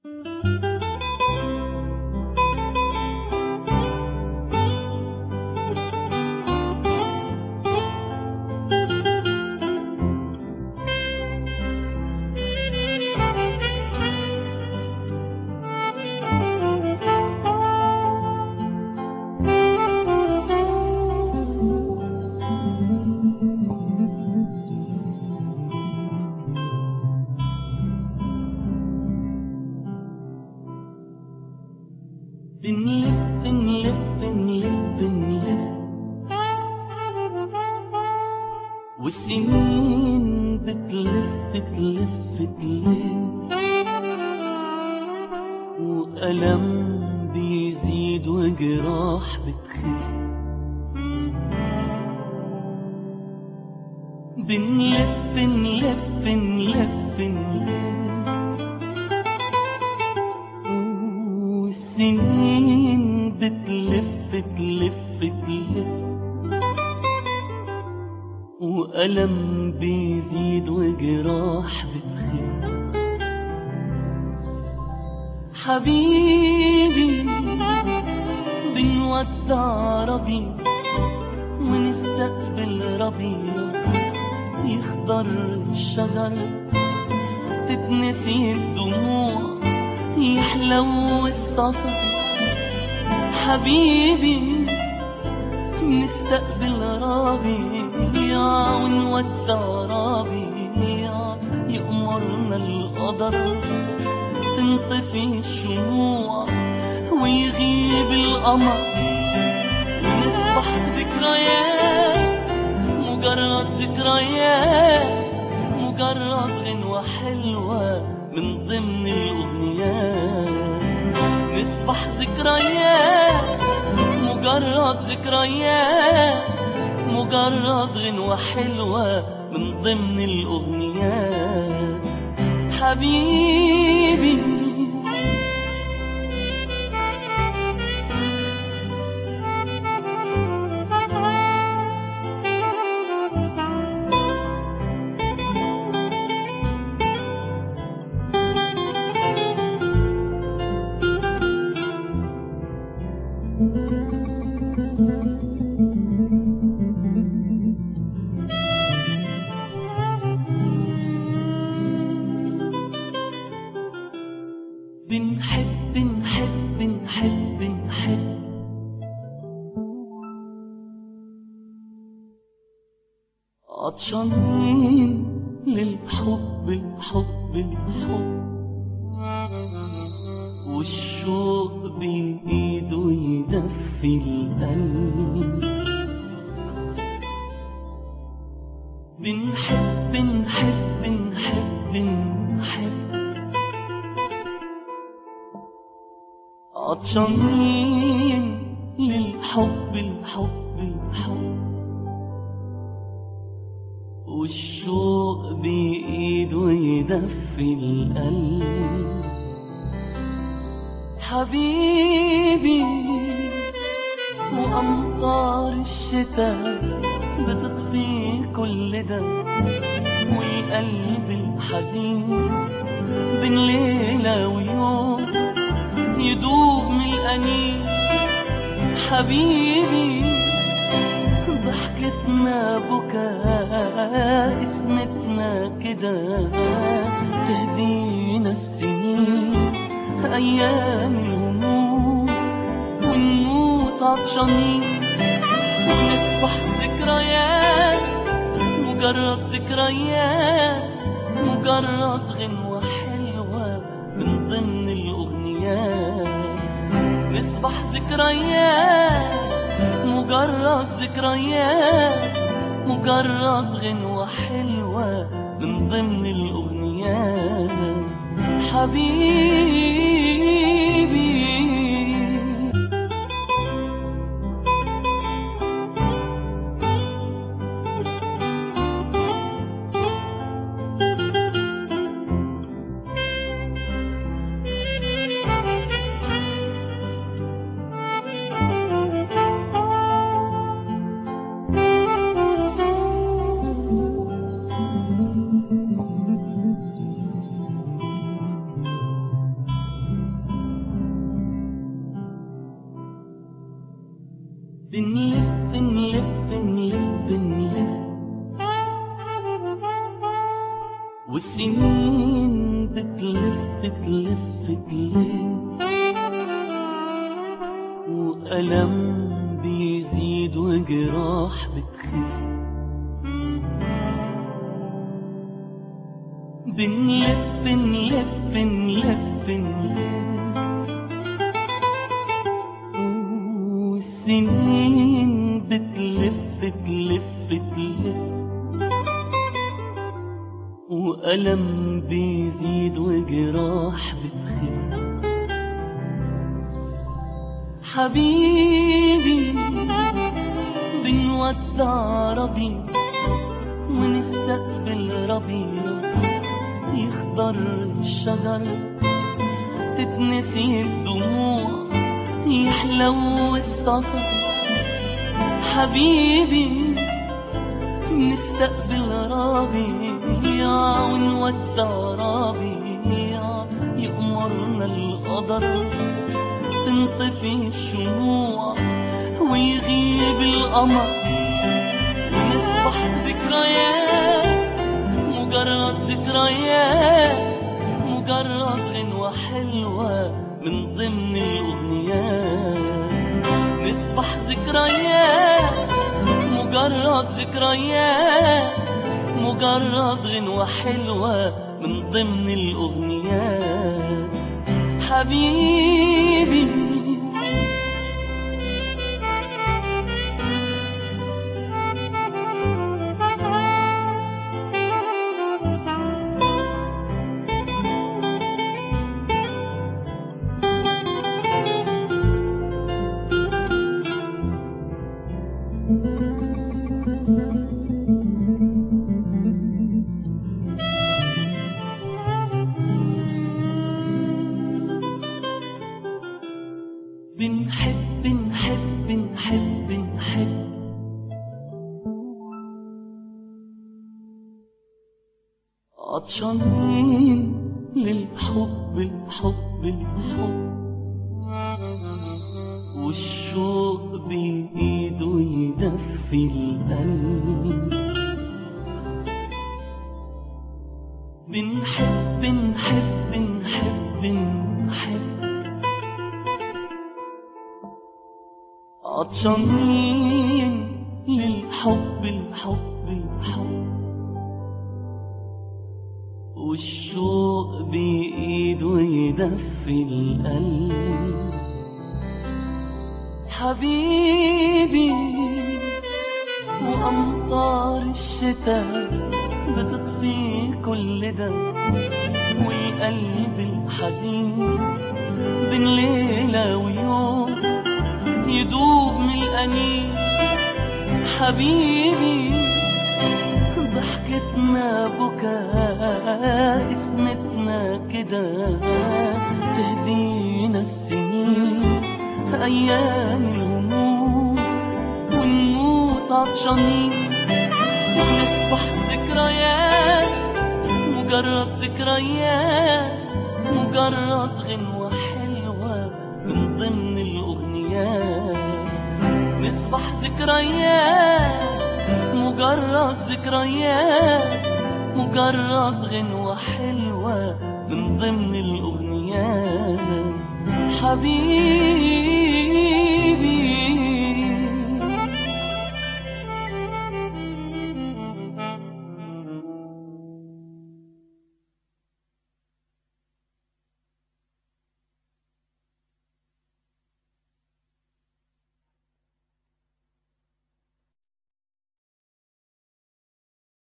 بنلف بنلف بنلف بنلف والسنين بتلف تلف تلف وألم بيزيد وجراح بتخف بنلف نلف نلف نلف والسنين بتلف تلف تلف وألم بيزيد وجراح بتخف حبيبي بنودع ربيع ونستقبل ربيع يخضر الشجر تتنسي الدموع يحلو السفر حبيبي نستقبل ربيع ونودع ربيع يأمرنا القدر تنطفي الشموع ويغيب القمر ونصبح ذكريات مجرد ذكريات مجرد غنوة حلوة من ضمن الأغنيات نصبح ذكريات مجرد ذكريات مجرد غنوة حلوة من ضمن الأغنيات حبيبي بنحب نحب نحب نحب عطشانين للحب الحب الحب والشوق بإيده يدفي القلب بنحب نحب نحب نحب عطشانين للحب الحب الحب والشوق بإيده يدفي القلب حبيبي وأمطار الشتاء بتطفي كل ده والقلب الحزين بين ليلة ويوم يدوب من الأنين حبيبي ضحكتنا بكاء اسمتنا كده تهدينا السنين أيام الهموم ونموت عطشانين ونصبح ذكريات مجرد ذكريات مجرد غنوة حلوة من ضمن الأغنيات نصبح ذكريات مجرد ذكريات مجرد غنوة حلوة من ضمن الأغنيات حبيبي والسنين بتلف تلف تلف وألم بيزيد وجراح بتخف بنلف نلف نلف نلف والسنين بتلف تلف تلف وألم بيزيد وجراح بتخف حبيبي بنودع ربيع ونستقبل ربيع يخضر الشجر تتنسي الدموع يحلو السفر حبيبي نستقبل ربيع ونودع ربيع يأمرنا القدر تنطفي الشموع ويغيب القمر ونصبح ذكريات مجرد ذكريات مجرد غنوة حلوة من ضمن الأغنيات نصبح ذكريات مجرد ذكريات مجرد غنوة حلوة من ضمن الأغنيات حبيبي بنحب نحب نحب نحب عطشانين للحب الحب الحب والشوق بإيده يدفي القلب بنحب نحب نحب نحب عطشانين للحب الحب الحب والشوق بإيده يدفي القلب حبيبي وأمطار الشتاء بتطفي كل ده والقلب الحزين بين ليلة ويوم يدوب من الأنين حبيبي ضحكتنا بكاء اسمتنا كده تهدينا السنين أيام الهموم ونموت عطشانين ونصبح ذكريات مجرد ذكريات مجرد غنوة حلوة من ضمن الأغنيات نصبح ذكريات مجرد ذكريات مجرد غنوة حلوة من ضمن الأغنيات حبيبي